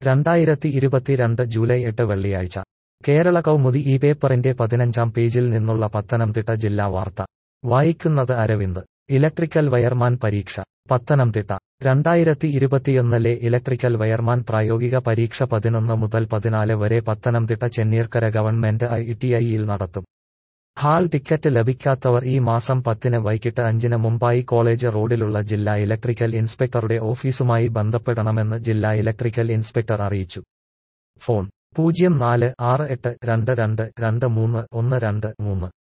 രണ്ടായിരത്തി ഇരുപത്തിരണ്ട് ജൂലൈ എട്ട് വെള്ളിയാഴ്ച കേരള കൗമുദി ഈ പേപ്പറിന്റെ പതിനഞ്ചാം പേജിൽ നിന്നുള്ള പത്തനംതിട്ട ജില്ലാ വാർത്ത വായിക്കുന്നത് അരവിന്ദ് ഇലക്ട്രിക്കൽ വയർമാൻ പരീക്ഷ പത്തനംതിട്ട രണ്ടായിരത്തി ഇരുപത്തിയൊന്നിലെ ഇലക്ട്രിക്കൽ വയർമാൻ പ്രായോഗിക പരീക്ഷ പതിനൊന്ന് മുതൽ പതിനാല് വരെ Pathanamthitta Chenneerkkara government I T ഐയിൽ നടത്തും ഹാൾ ടിക്കറ്റ് ലഭിക്കാത്തവർ ഈ മാസം പത്തിന് വൈകിട്ട് അഞ്ചിന് മുമ്പായി കോളേജ് റോഡിലുള്ള ജില്ലാ ഇലക്ട്രിക്കൽ ഇൻസ്പെക്ടറുടെ ഓഫീസുമായി ബന്ധപ്പെടണമെന്ന് ജില്ലാ ഇലക്ട്രിക്കൽ ഇൻസ്പെക്ടർ അറിയിച്ചു ഫോൺ പൂജ്യം നാല് ആറ് എട്ട് രണ്ട് രണ്ട് രണ്ട് മൂന്ന് ഒന്ന് രണ്ട് മൂന്ന്